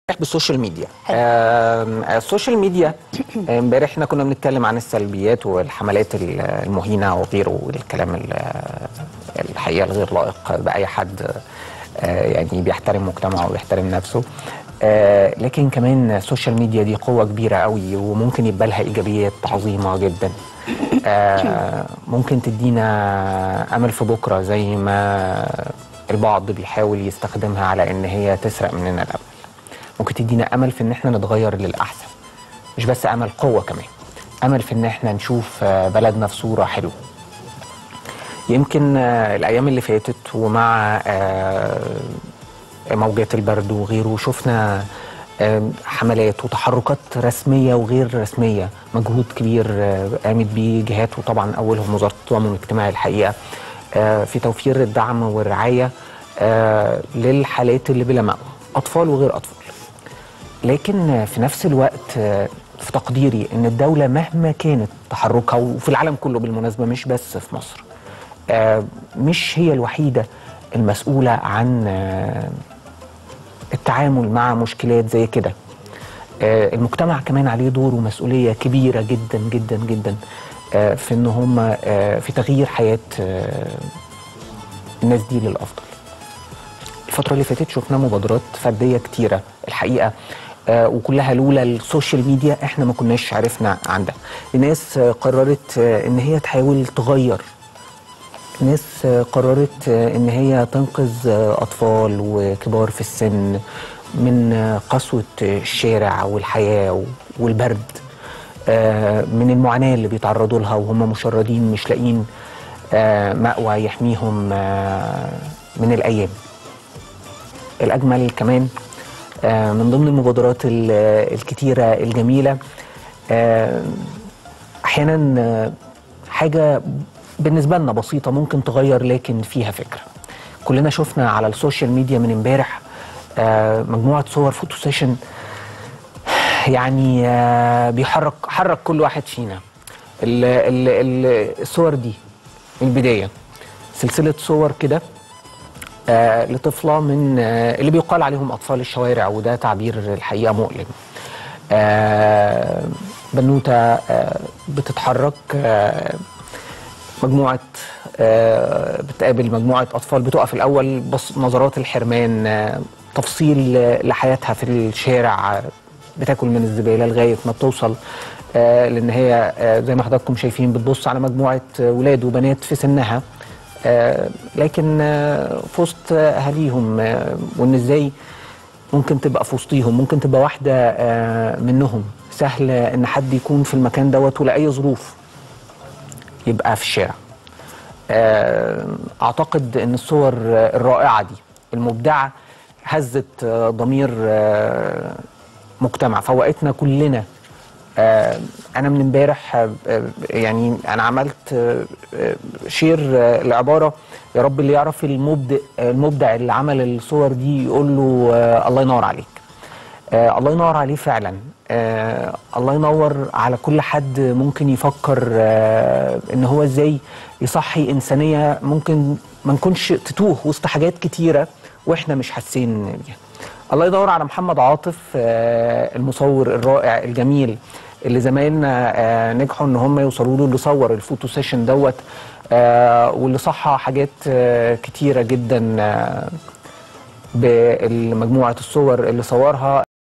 بالسوشيال ميديا آم، السوشيال ميديا امبارح احنا كنا بنتكلم عن السلبيات والحملات ال- المهينه وغيره والكلام ال- الحقيقه الغير لائق باي حد آه، يعني بيحترم مجتمعه وبيحترم نفسه آه، لكن كمان السوشيال ميديا دي قوه كبيره قوي وممكن يبقى لها ايجابيات عظيمه جدا آه، ممكن تدينا امل في بكره زي ما البعض بيحاول يستخدمها على ان هي تسرق مننا الامل ممكن تدينا امل في ان احنا نتغير للاحسن مش بس امل قوه كمان امل في ان احنا نشوف آه، بلدنا في صوره حلوه يمكن آه، الايام اللي فاتت ومع آه، موجات البرد وغيره شفنا آه، حملات وتحركات رسميه وغير رسميه مجهود كبير آه، قامت بيه جهات وطبعا اولهم وزاره التضامن الاجتماعي الحقيقه آه، في توفير الدعم والرعايه آه، للحالات اللي بلا مأوى اطفال وغير اطفال لكن في نفس الوقت آه، في تقديري ان الدوله مهما كانت تحركها وفي العالم كله بالمناسبه مش بس في مصر آه، مش هي الوحيده المسؤوله عن آه، التعامل مع مشكلات زي كده آه، المجتمع كمان عليه دور ومسؤوليه كبيره جدا جدا جدا آه، في ان هم آه، في تغيير حياه آه، الناس دي للافضل الفترة اللي فاتت شفنا مبادرات فردية كتيرة الحقيقة آه وكلها لولا السوشيال ميديا احنا ما كناش عرفنا عنها الناس آه قررت آه ان هي تحاول تغير ناس آه قررت آه ان هي تنقذ آه اطفال وكبار في السن من آه قسوة آه الشارع والحياة والبرد آه من المعاناة اللي بيتعرضوا لها وهم مشردين مش لاقيين آه مأوى يحميهم آه من الأيام الأجمل كمان آه، من ضمن المبادرات ال- الكتيرة الجميلة آه، أحيانا آه، حاجة بالنسبة لنا بسيطة ممكن تغير لكن فيها فكرة كلنا شفنا على السوشيال ميديا من امبارح آه، مجموعة صور فوتو سيشن يعني آه، بيحرك حرك كل واحد فينا ال- ال- ال- الصور دي من البداية سلسلة صور كده آه، لطفلة من آه، اللي بيقال عليهم أطفال الشوارع وده تعبير الحقيقة مؤلم آه، بنوتة آه، بتتحرك آه، مجموعة آه، بتقابل مجموعة أطفال بتقف الأول بص نظرات الحرمان آه، تفصيل آه، لحياتها في الشارع آه، بتاكل من الزبالة لغاية ما بتوصل آه، لأن هي آه، زي ما حضراتكم شايفين بتبص على مجموعة آه، ولاد وبنات في سنها آه، لكن آه، في وسط أهاليهم آه، وإن إزاي ممكن تبقى في وسطيهم ممكن تبقى واحدة آه، منهم سهل إن حد يكون في المكان دوت ولأي ظروف يبقى في الشارع آه، اعتقد ان الصور آه، الرائعه دي المبدعه هزت آه، ضمير آه، مجتمع فوقتنا كلنا آه، انا من امبارح آه، آه، يعني انا عملت آه، آه، شير آه، لعباره يا رب اللي يعرف المبدع المبدع اللي عمل الصور دي يقول له آه، الله ينور عليك آه الله ينور عليه فعلا آه الله ينور على كل حد ممكن يفكر آه ان هو ازاي يصحي انسانيه ممكن ما نكونش تتوه وسط حاجات كتيره واحنا مش حاسين بيها الله يدور على محمد عاطف آه المصور الرائع الجميل اللي زمايلنا آه نجحوا ان هم يوصلوا له اللي صور الفوتو سيشن دوت آه واللي صحى حاجات آه كتيره جدا آه بمجموعه الصور اللي صورها